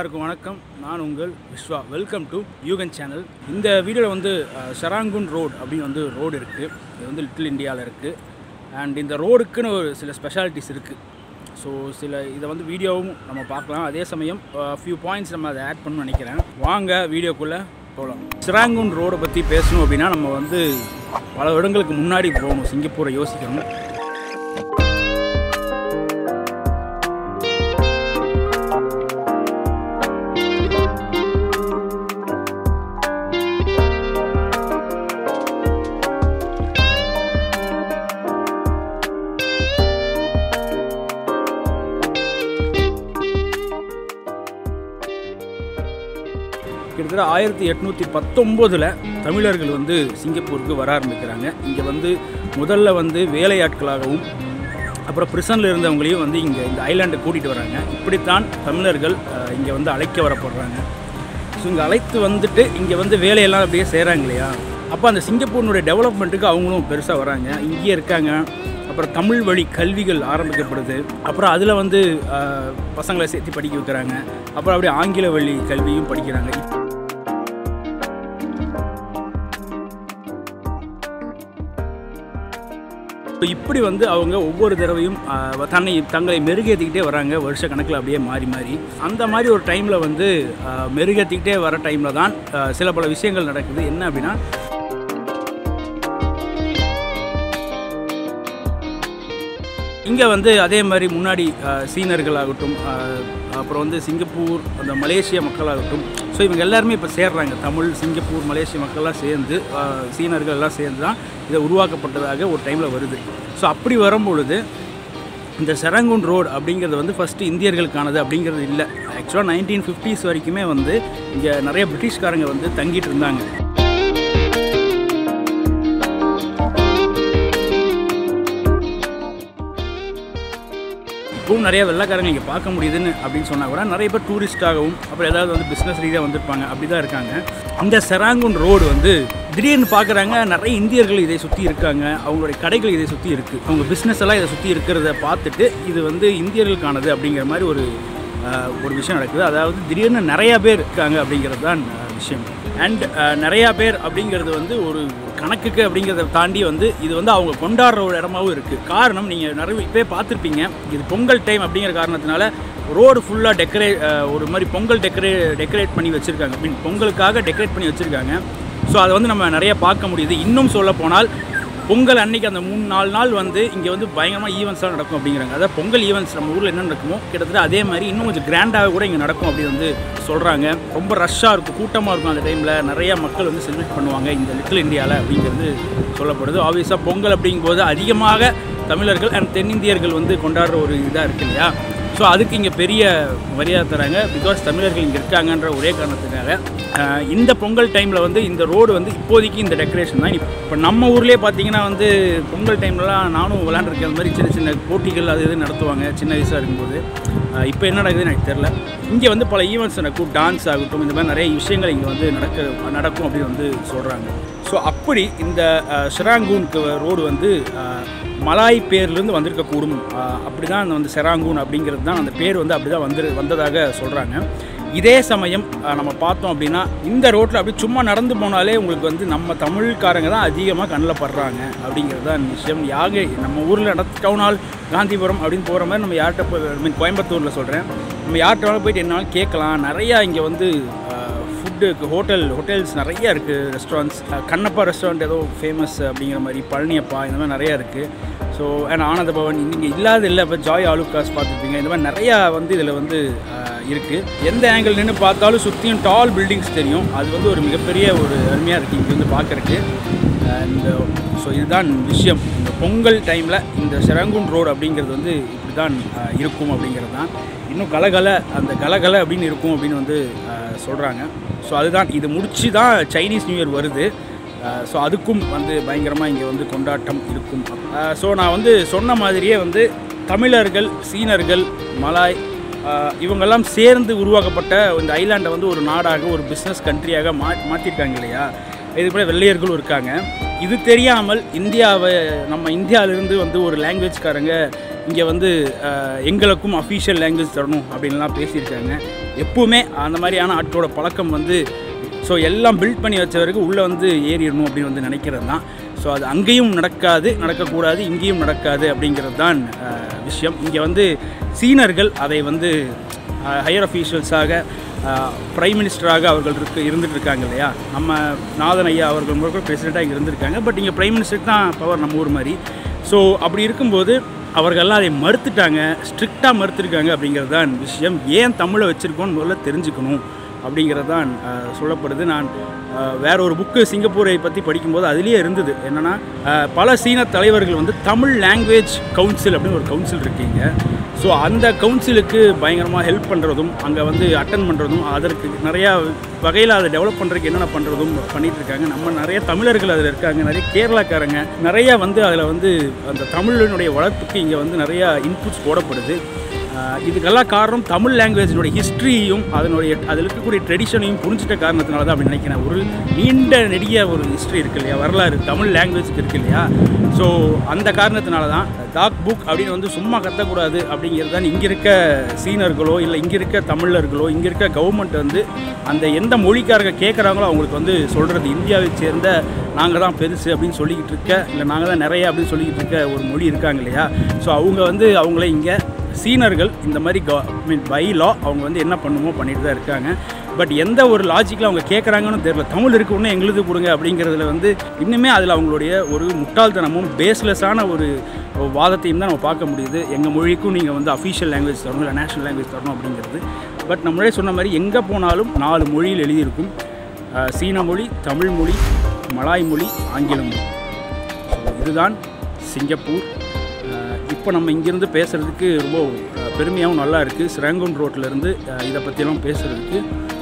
எல்லாருக்கும் வணக்கம் நான் உங்கள் விஸ்வா வெல்கம் டு யூகன் சேனல் இந்த வீடியோவில் வந்து அஹ், ஷராங்குன் ரோட் அப்படின்னு வந்து ரோடு இருக்குது இது வந்து லிட்டில் இந்தியாவில் இருக்குது அண்ட் இந்த ரோடுக்குன்னு ஒரு சில ஸ்பெஷாலிட்டிஸ் இருக்குது ஸோ சில இதை வந்து வீடியோவும் நம்ம பார்க்கலாம் அதே சமயம் ஃபியூ பாயிண்ட்ஸ் நம்ம அதை ஆட் பண்ணணும்னு நினைக்கிறேன் வாங்க வீடியோக்குள்ளே போகலாம் சிராங்குன் ரோடை பற்றி பேசணும் அப்படின்னா நம்ம வந்து பல இடங்களுக்கு முன்னாடி போகணும் சிங்கப்பூரை யோசிக்கணும் கிட்டத்தட்ட ஆயிரத்தி எட்நூற்றி பத்தொம்போதில் தமிழர்கள் வந்து சிங்கப்பூருக்கு வர ஆரம்பிக்கிறாங்க இங்கே வந்து முதல்ல வந்து வேலையாட்களாகவும் அப்புறம் பிரிசனில் இருந்தவங்களையும் வந்து இங்கே இந்த ஐலாண்டை கூட்டிகிட்டு வராங்க இப்படித்தான் தமிழர்கள் அஹ், இங்கே வந்து அழைக்க வரப்படுறாங்க ஸோ இங்கே அழைத்து வந்துட்டு இங்கே வந்து வேலையெல்லாம் அப்படியே செய்கிறாங்க இல்லையா அப்போ அந்த சிங்கப்பூரினுடைய டெவலப்மெண்ட்டுக்கு அவங்களும் பெருசாக வராங்க இங்கேயே இருக்காங்க அப்புறம் தமிழ் வழி கல்விகள் ஆரம்பிக்கப்படுது அப்புறம் அதில் வந்து அஹ், பசங்களை சேர்த்து படிக்க வைக்கிறாங்க அப்புறம் அப்படியே ஆங்கில வழி கல்வியும் படிக்கிறாங்க இப்போ இப்படி வந்து அவங்க ஒவ்வொரு தடவையும் ஆஹ், தன்னை தங்களை மெருகேற்றிக்கிட்டே வராங்க வருஷ கணக்கில் அப்படியே மாறி மாறி அந்த மாதிரி ஒரு டைமில் வந்து ஆஹ், மெருகேற்றிக்கிட்டே வர டைமில் தான் ஆஹ், சில பல விஷயங்கள் நடக்குது என்ன அப்படின்னா இங்கே வந்து அதே மாதிரி முன்னாடி ஆஹ், சீனர்களாகட்டும் ஆஹ், அப்புறம் வந்து சிங்கப்பூர் அந்த மலேசிய மக்களாகட்டும் ஸோ இவங்க எல்லாருமே இப்போ சேர்றாங்க தமிழ் சிங்கப்பூர் மலேசிய மக்கள்லாம் சேர்ந்து ஆஹ், சீனர்கள் எல்லாம் சேர்ந்து தான் இதை உருவாக்கப்பட்டதாக ஒரு டைமில் வருது ஸோ அப்படி வரும்பொழுது இந்த செரங்குன் ரோடு அப்படிங்கிறது வந்து ஃபஸ்ட்டு இந்தியர்களுக்கானது அப்படிங்கிறது இல்லை ஆக்சுவலாக நைன்டீன் ஃபிஃப்டிஸ் வரைக்குமே வந்து இங்கே நிறைய பிரிட்டிஷ்காரங்க வந்து தங்கிட்டு இருந்தாங்க இப்பவும் நிறைய வெள்ளைக்காரங்க இங்கே பார்க்க முடியுதுன்னு அப்படின்னு சொன்னால் கூட நிறைய பேர் டூரிஸ்டாகவும் அப்புறம் ஏதாவது வந்து பிஸ்னஸ் ரீதியாக வந்திருப்பாங்க அப்படி தான் இருக்காங்க அந்த செராங்குன் ரோடு வந்து திடீர்னு பார்க்குறாங்க நிறைய இந்தியர்கள் இதை சுற்றி இருக்காங்க அவங்களுடைய கடைகள் இதை சுற்றி இருக்குது அவங்க பிஸ்னஸ் எல்லாம் இதை சுற்றி இருக்கிறத பார்த்துட்டு இது வந்து இந்தியர்களுக்கானது அப்படிங்கிற மாதிரி ஒரு ஆஹ், ஒரு விஷயம் நடக்குது அதாவது திடீர்னு நிறையா பேர் இருக்காங்க அப்படிங்கிறது தான் ஆஹ், விஷயம் அண்ட் நிறையா பேர் அப்படிங்கிறது வந்து ஒரு கணக்குக்கு அப்படிங்கிறத தாண்டி வந்து இது வந்து அவங்க கொண்டாடுற ஒரு இடமாவும் இருக்குது காரணம் நீங்கள் நிறைய இப்போயே பார்த்துருப்பீங்க இது பொங்கல் டைம் அப்படிங்கிற காரணத்தினால ரோடு ஃபுல்லாக டெக்கரே ஒரு மாதிரி பொங்கல் டெக்கரே டெக்கரேட் பண்ணி வச்சுருக்காங்க மீன் பொங்கலுக்காக டெக்கரேட் பண்ணி வச்சுருக்காங்க ஸோ அதை வந்து நம்ம நிறைய பார்க்க முடியுது இன்னும் சொல்ல போனால் பொங்கல் அன்னைக்கு அந்த மூணு நாலு நாள் வந்து இங்கே வந்து பயங்கரமாக ஈவெண்ட்ஸ்லாம் நடக்கும் அப்படிங்கிறாங்க அதாவது பொங்கல் ஈவெண்ட்ஸ் நம்ம ஊரில் என்ன நடக்குமோ கிட்டத்தட்ட அதே மாதிரி இன்னும் கொஞ்சம் கிராண்டாக கூட இங்கே நடக்கும் அப்படின்னு வந்து சொல்கிறாங்க ரொம்ப ரஷ்ஷாக இருக்கும் கூட்டமாக இருக்கும் அந்த டைமில் நிறைய மக்கள் வந்து செலிப்ரேட் பண்ணுவாங்க இந்த லிட்டில் இந்தியாவில் அப்படிங்கிறது சொல்லப்படுது ஆப்வியஸாக பொங்கல் அப்படிங்கும்போது அதிகமாக தமிழர்கள் அண்ட் தென்னிந்தியர்கள் வந்து கொண்டாடுற ஒரு இதாக இருக்கு இல்லையா ஸோ அதுக்கு இங்கே பெரிய மரியாதை தராங்க பிகாஸ் தமிழர்கள் இங்கே இருக்காங்கன்ற ஒரே காரணத்துக்காக அஹ், இந்த பொங்கல் டைமில் வந்து இந்த ரோடு வந்து இப்போதைக்கு இந்த டெக்கரேஷன் தான் இப்போ நம்ம ஊர்லேயே பார்த்தீங்கன்னா வந்து பொங்கல் டைம்லலாம் நானும் விளாண்டுருக்கேன் அந்த மாதிரி சின்ன சின்ன போட்டிகள் அது இது நடத்துவாங்க சின்ன வயசாக இருக்கும்போது அஹ், இப்போ என்ன நடக்குதுன்னு எனக்கு தெரில இங்கே வந்து பல ஈவெண்ட்ஸ் நடக்கும் டான்ஸ் ஆகட்டும் இந்த மாதிரி நிறைய விஷயங்கள் இங்கே வந்து நடக்க நடக்கும் அப்படின்னு வந்து சொல்கிறாங்க ஸோ அப்படி இந்த அஹ், ஷிராங்கூனுக்கு ரோடு வந்து அஹ், மலாய் பேர்லேருந்து வந்திருக்கக்கூடும் அஹ், அப்படி தான் அந்த வந்து செராங்கூன் அப்படிங்கிறது தான் அந்த பேர் வந்து அப்படி தான் வந்து வந்ததாக சொல்கிறாங்க இதே சமயம் அஹ், நம்ம பார்த்தோம் அப்படின்னா இந்த ரோட்டில் அப்படி சும்மா நடந்து போனாலே உங்களுக்கு வந்து நம்ம தமிழ்காரங்க தான் அதிகமாக கண்ணில் படுறாங்க அப்படிங்கிறது தான் விஷயம் யாக நம்ம ஊரில் நட டவுன் ஹால் காந்திபுரம் அப்படின்னு போகிற மாதிரி நம்ம யார்கிட்ட போய் ஐ மீன் கோயம்புத்தூரில் சொல்கிறேன் நம்ம யார்கிட்ட வேணாலும் போயிட்டு என்னாலும் கேட்கலாம் நிறையா இங்கே வந்து ஃபுட்டு ஹோட்டல் ஹோட்டல்ஸ் நிறைய இருக்குது ரெஸ்டாரண்ட்ஸ் கண்ணப்பா ரெஸ்டாரண்ட் ஏதோ ஃபேமஸ் அப்படிங்கிற மாதிரி பழனியப்பா இந்த மாதிரி நிறையா இருக்குது ஸோ அண்ட் ஆனந்த பவன் இங்கே இல்லாத இல்லை இப்போ ஜாய் ஆலுக்காஸ் பார்த்துருப்பீங்க இந்த மாதிரி நிறையா வந்து இதில் வந்து இருக்குது எந்த ஆங்கிள் நின்று பார்த்தாலும் சுற்றியும் டால் பில்டிங்ஸ் தெரியும் அது வந்து ஒரு மிகப்பெரிய ஒரு அருமையாக இருக்குது இங்கே வந்து பார்க்குறக்கு அண்ட் ஸோ இதுதான் விஷயம் இந்த பொங்கல் டைமில் இந்த செரங்குன் ரோடு அப்படிங்கிறது வந்து இப்படி தான் இருக்கும் அப்படிங்கிறது தான் இன்னும் கலகல அந்த கலகல அப்படின்னு இருக்கும் அப்படின்னு வந்து சொல்கிறாங்க ஸோ அதுதான் இது முடிச்சு தான் சைனீஸ் நியூ இயர் வருது ஸோ அதுக்கும் வந்து பயங்கரமாக இங்கே வந்து கொண்டாட்டம் இருக்கும் ஸோ நான் வந்து சொன்ன மாதிரியே வந்து தமிழர்கள் சீனர்கள் மலாய் ஆஹ் இவங்கெல்லாம் சேர்ந்து உருவாக்கப்பட்ட இந்த ஐலாண்டை வந்து ஒரு நாடாக ஒரு பிஸ்னஸ் கண்ட்ரியாக மா மாற்றிருக்காங்க இல்லையா இது கூட வெள்ளையர்களும் இருக்காங்க இது தெரியாமல் இந்தியாவை நம்ம இந்தியாவிலேருந்து வந்து ஒரு லாங்குவேஜ்காரங்க இங்கே வந்து ஆஹ் எங்களுக்கும் அஃபீஷியல் லாங்குவேஜ் தரணும் அப்படின்லாம் பேசியிருக்காங்க எப்பவுமே அந்த மாதிரியான ஆட்களோட பழக்கம் வந்து ஸோ எல்லாம் பில்ட் பண்ணி வச்சவருக்கு உள்ளே வந்து ஏறிடணும் அப்படின்னு வந்து நினைக்கிறது தான் ஸோ அது அங்கேயும் நடக்காது நடக்கக்கூடாது இங்கேயும் நடக்காது அப்படிங்கிறது தான் அஹ், விஷயம் இங்கே வந்து சீனர்கள் அதை வந்து ஹையர் அஃபீஷியல்ஸாக பிரைம் மினிஸ்டராக அவர்கள் இருக்கு இருந்துட்டு இருக்காங்க இல்லையா நம்ம நாதன் ஐயா அவர்கள் முறை பிரசிடெண்ட்டாக இங்கே இருந்திருக்காங்க பட் இங்கே பிரைம் மினிஸ்டருக்கு தான் பவர் நம்ம ஊர் மாதிரி ஸோ அப்படி இருக்கும்போது அவர்கள்லாம் அதை மறுத்துட்டாங்க ஸ்ட்ரிக்டாக மறுத்துருக்காங்க அப்படிங்கிறது தான் விஷயம் ஏன் தமிழை வச்சுருக்கோன்னு முதல்ல தெரிஞ்சுக்கணும் அப்படிங்கிறது தான் அஹ், சொல்லப்படுது நான் அஹ், வேற ஒரு புக்கு சிங்கப்பூரை பற்றி படிக்கும்போது அதுலேயே இருந்தது என்னென்னா பல சீன தலைவர்கள் வந்து தமிழ் லாங்குவேஜ் கவுன்சில் அப்படின்னு ஒரு கவுன்சில் இருக்கீங்க ஸோ அந்த கவுன்சிலுக்கு பயங்கரமாக ஹெல்ப் பண்ணுறதும் அங்கே வந்து அட்டன் பண்ணுறதும் அதற்கு நிறையா வகையில் அதை டெவலப் பண்ணுறதுக்கு என்னென்ன பண்ணுறதும் பண்ணிட்டு இருக்காங்க நம்ம நிறைய தமிழர்கள் அதில் இருக்காங்க நிறைய கேரளாக்காரங்க நிறைய வந்து அதில் வந்து அந்த தமிழினுடைய வளர்ப்புக்கு இங்கே வந்து நிறையா இன்புட்ஸ் போடப்படுது ஆஹ் இதுக்கெல்லாம் காரணம் தமிழ் லாங்குவேஜினுடைய ஹிஸ்ட்ரியும் அதனுடைய அதில் இருக்கக்கூடிய ட்ரெடிஷனையும் புரிஞ்சிட்ட காரணத்தினால தான் அப்படி நினைக்கிறேன் ஒரு நீண்ட நெடிய ஒரு ஹிஸ்ட்ரி இருக்கு இல்லையா வரலாறு தமிழ் லாங்குவேஜுக்கு இருக்கு இல்லையா ஸோ அந்த காரணத்தினால தான் டாக் புக் அப்படின்னு வந்து சும்மா கத்தக்கூடாது அப்படிங்கிறது தான் இங்கே இருக்க சீனர்களோ இல்லை இங்கே இருக்க தமிழர்களோ இங்கே இருக்க கவர்மெண்ட் வந்து அந்த எந்த மொழிக்காரங்க கேட்குறாங்களோ அவங்களுக்கு வந்து சொல்கிறது இந்தியாவை சேர்ந்த நாங்கள் தான் பெருசு அப்படின்னு சொல்லிக்கிட்டு இருக்க இல்லை நாங்கள் தான் நிறைய அப்படின்னு சொல்லிக்கிட்டு இருக்க ஒரு மொழி இருக்காங்க இல்லையா ஸோ அவங்க வந்து அவங்கள இங்கே சீனர்கள் இந்த மாதிரி மீன் பை லா அவங்க வந்து என்ன பண்ணுமோ பண்ணிட்டு தான் இருக்காங்க பட் எந்த ஒரு லாஜிக்கில் அவங்க கேட்குறாங்கன்னு தெரியல தமிழ் இருக்கு ஒன்று எங்களுது கொடுங்க அப்படிங்கிறதுல வந்து இன்னுமே அதில் அவங்களுடைய ஒரு முட்டாள்தனமும் பேஸ்லெஸ்ஸான ஒரு வாதத்தையும் தான் நம்ம பார்க்க முடியுது எங்கள் மொழிக்கும் நீங்கள் வந்து அஃபீஷியல் லாங்குவேஜ் தரணும் இல்லை நேஷனல் லாங்குவேஜ் தரணும் அப்படிங்கிறது பட் நம்மளே சொன்ன மாதிரி எங்கே போனாலும் நாலு மொழியில் எழுதியிருக்கும் அஹ், சீன மொழி தமிழ் மொழி மலாய் மொழி ஆங்கில மொழி ஸோ இதுதான் சிங்கப்பூர் இப்போ நம்ம இங்கேருந்து பேசுகிறதுக்கு ரொம்ப அஹ், பெருமையாகவும் நல்லா இருக்குது ஸ்ரேங்கோன் ரோட்லேருந்து இதை பற்றியெல்லாம் பேசுகிறதுக்கு